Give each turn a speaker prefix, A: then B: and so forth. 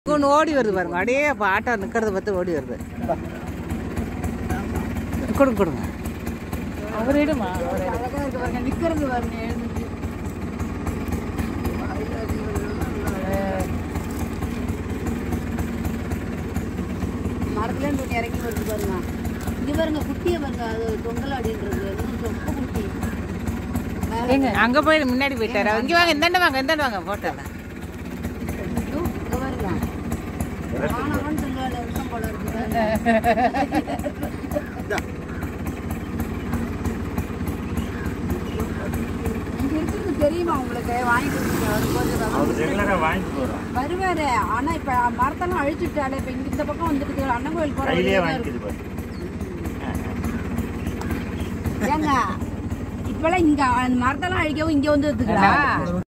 A: ஒன்று ஓடி வருது பாருங்க அப்படியே அப்போ ஆட்டோ நிற்கிறத பார்த்து ஓடி வருது கொடுங்க கொடுங்க அவரிடுமா
B: அழகா இருக்கு பாருங்க நிக்கிறது பாருங்க எழுந்துச்சு மரத்துல இருந்து ஒண்ணு இறங்கி வருது பாருங்க இங்க பாருங்க குட்டிய பாருங்க அது தொங்கல் அப்படின்றது இன்னும் ரொம்ப குட்டி மேல
A: ஏங்க அங்கே போய் முன்னாடி போயிட்டாரு இங்கே வாங்க இந்தாண்ட வாங்க இந்தாண்ட வாங்க போட்டோல
B: ஐயோ, இங்க பாருங்க ஆனவன் தொங்கல் இருக்கும் போல இருக்குது இங்க இருக்கிறது தெரியுமா உங்களுக்கு வாங்கி கொடுத்தீங்க வரும்போது
C: அவர் ரெகுலராக வாங்கிட்டு போகிறோம்
B: வருவாரு ஆனா இப்ப மரத்தெல்லாம் அழிச்சுட்டாலே இப்ப இங்க இந்த பக்கம் வந்துட்டு அண்ணன் கோயில் போற
C: கையிலேயே
B: வழியா தான்
C: வாங்கிக்குது பாரு
B: இருக்கு. ஏங்க இப்பெல்லாம் இங்க அந்த மரத்தெல்லாம் அழிக்கவும் இங்க வந்து எடுத்துக்கலாம்